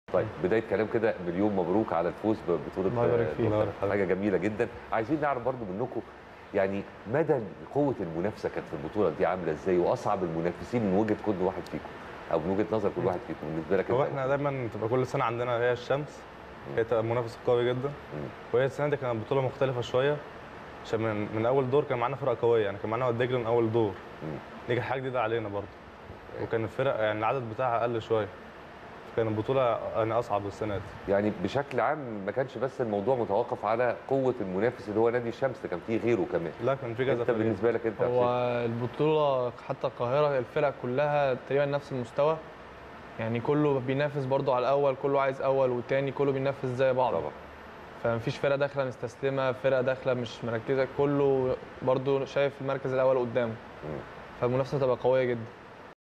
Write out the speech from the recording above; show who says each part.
Speaker 1: طيب بدايه كلام كده مليون مبروك على الفوز ببطوله
Speaker 2: الله يبارك فيك.
Speaker 1: الوطن.
Speaker 3: الله يبارك فيك.
Speaker 1: حاجه جميله جدا عايزين نعرف برضو منكم يعني مدى قوه المنافسه كانت في البطوله دي عامله ازاي واصعب المنافسين من وجهه كل واحد فيكم او من وجهه نظر كل واحد فيكم بالنسبه لك
Speaker 3: هو
Speaker 1: أنت.
Speaker 3: احنا دايما تبقى كل سنه عندنا هي الشمس هي تبقى منافس قوي جدا وهي السنه دي كانت بطوله مختلفه شويه عشان من, من اول دور كان معانا فرقه قويه يعني كان معانا واد دجله من اول دور
Speaker 1: مم.
Speaker 3: دي كانت حاجه جديده علينا برضه وكان الفرق يعني العدد بتاعها اقل شويه كان البطوله يعني اصعب السنه دي
Speaker 1: يعني بشكل عام ما كانش بس الموضوع متوقف على قوه المنافس اللي هو نادي الشمس ده كان فيه غيره كمان
Speaker 3: لا كان في كذا
Speaker 1: انت
Speaker 3: فريق.
Speaker 1: بالنسبه لك انت
Speaker 2: هو
Speaker 1: أحسن.
Speaker 2: البطولة حتى القاهرة الفرق كلها تقريبا نفس المستوى يعني كله بينافس برضو على الأول كله عايز أول والتاني كله بينافس زي بعض
Speaker 1: طبعا
Speaker 2: فمفيش فرقة داخلة مستسلمة فرقة داخلة مش مركزة كله برضو شايف المركز الأول قدامه
Speaker 1: مم.
Speaker 2: فالمنافسة تبقى قوية جدا